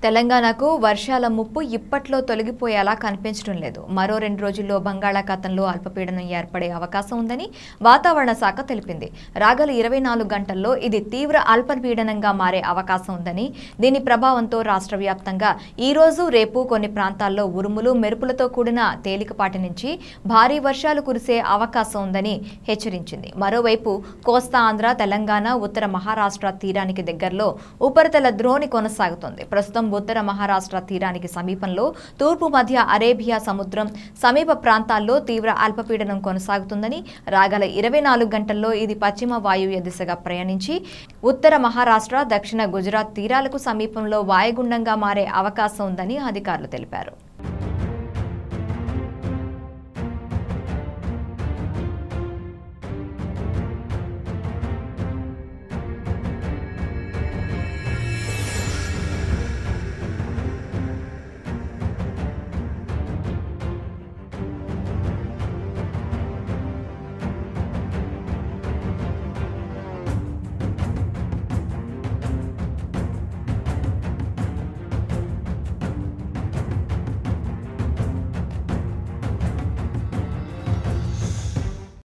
తెలంగాణకు వర్షాల ముప్పు ఇప్పట్లో తొలగిపోయేలా కనిపించడం లేదు మరో రెండు రోజుల్లో బంగాళాఖాతంలో అల్పపీడనం ఏర్పడే అవకాశం ఉందని వాతావరణ శాఖ తెలిపింది రాగల ఇరవై నాలుగు గంటల్లో ఇది తీవ్ర అల్పపీడనంగా మారే అవకాశం ఉందని దీని ప్రభావంతో రాష్ట్ర వ్యాప్తంగా ఈ రోజు రేపు కొన్ని ప్రాంతాల్లో ఉరుములు మెరుపులతో కూడిన తేలికపాటి నుంచి భారీ వర్షాలు కురిసే అవకాశం ఉందని హెచ్చరించింది మరోవైపు కోస్తా ఆంధ్ర తెలంగాణ ఉత్తర మహారాష్ట్ర తీరానికి దగ్గరలో ఉపరితల ద్రోణి కొనసాగుతోంది ప్రస్తుతం ఉత్తర మహారాష్ట్ర తీరానికి సమీపంలో తూర్పు మధ్య అరేబియా సముద్రం సమీప ప్రాంతాల్లో తీవ్ర అల్పపీడనం కొనసాగుతుందని రాగల ఇరవై నాలుగు గంటల్లో ఇది పశ్చిమ వాయువ్య దిశగా ప్రయాణించి ఉత్తర మహారాష్ట్ర దక్షిణ గుజరాత్ తీరాలకు సమీపంలో వాయుగుండంగా మారే అవకాశం ఉందని అధికారులు తెలిపారు